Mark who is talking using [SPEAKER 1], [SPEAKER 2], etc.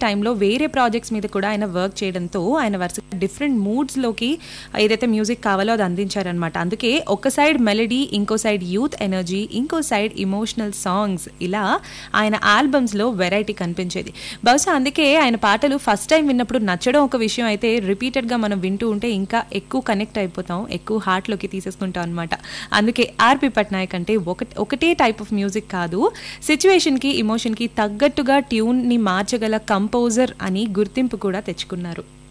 [SPEAKER 1] టైంలో వేరే ప్రాజెక్ట్స్ మీద కూడా ఆయన వర్క్ చేయడంతో ఆయన వరుసగా డిఫరెంట్ మూడ్స్లోకి ఏదైతే మ్యూజిక్ కావాలో అది అందించారనమాట అందుకే ఒక సైడ్ మెలడీ ఇంకో సైడ్ యూత్ ఎనర్జీ ఇంకో సైడ్ ఇమోషనల్ సాంగ్స్ ఇలా ఆయన ఆల్బమ్స్లో వెరైటీ కనిపించేది బహుశా అందుకే ఆయన పాటలు ఫస్ట్ టైం విన్నప్పుడు నచ్చడం ఒక విషయం అయితే రిపీటెడ్గా మనం వింటూ ఉంటే ఇంకా ఎక్కువ కనెక్ట్ అయిపోతాం ఎక్కువ హార్ట్లోకి తీసేసుకుంటాం అనమాట అందుకే ఆర్పి పట్నాయక్ అంటే ఒక ఒకటే టైప్ ఆఫ్ మ్యూజిక్ కాదు సిచ్యువేషన్కి ఇమోషన్కి తగ్గట్టుగా ట్యూన్ని మార్చగల కంపోజర్ అని గుర్తింపు కూడా తెచ్చుకున్నారు